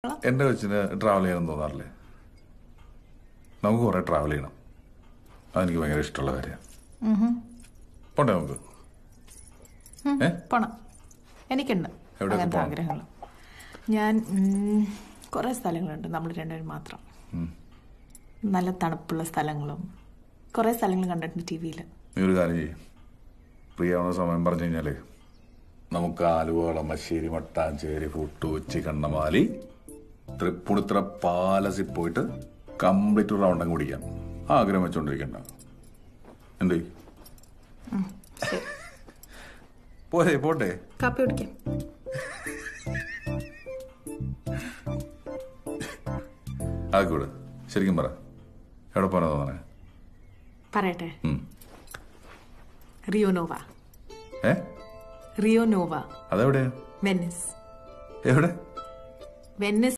എന്റെ കൊച്ചിന് ട്രാവൽ ചെയ്യണം തോന്നാറില്ലേ നമുക്ക് കുറെ ട്രാവൽ ചെയ്യണം അതെനിക്ക് ഭയങ്കര ഇഷ്ടമുള്ള കാര്യമാണ് പോണ്ടേ നമുക്ക് ഏ പോണം എനിക്കുണ്ട് എവിടെയൊക്കെ അങ്ങനത്തെ പോണം? ആഗ്രഹങ്ങൾ ഞാൻ ഉം, കുറേ സ്ഥലങ്ങളുണ്ട് നമ്മൾ രണ്ടുപേരും മാത്രം നല്ല തണുപ്പുള്ള സ്ഥലങ്ങളും കുറേ സ്ഥലങ്ങൾ കണ്ടിട്ടുണ്ട് ടി വിയിൽ നീ ഒരു കാര്യം ചെയ്യും ഫ്രീ ആവുന്ന സമയം പറഞ്ഞു കഴിഞ്ഞാലേ നമുക്ക് ആലുവ കളമശ്ശേരി മട്ടാഞ്ചേരി ഫുട്ടൂച്ചി കണ്ണമാലി തൃപ്പുണിത്ര പാലസിൽ പോയിട്ട് കംപ്ലീറ്റ് റൗണ്ട് അങ്ങ് കുടിക്കാം ആഗ്രഹം വെച്ചോണ്ടിരിക്കണ്ട എന്തേ പോരെ പോട്ടെ കാപ്പി കുടിക്കാം ആയിക്കോട്ടെ ശരിക്കും പറ എവിടെ പോകാനാ തോന്നണേ പറയട്ടെ ഉം. റിയോനോവ ഏ റിയോനോവ അതെവിടെയാ വെന്നിസ് എവിടെ വെന്നിസ്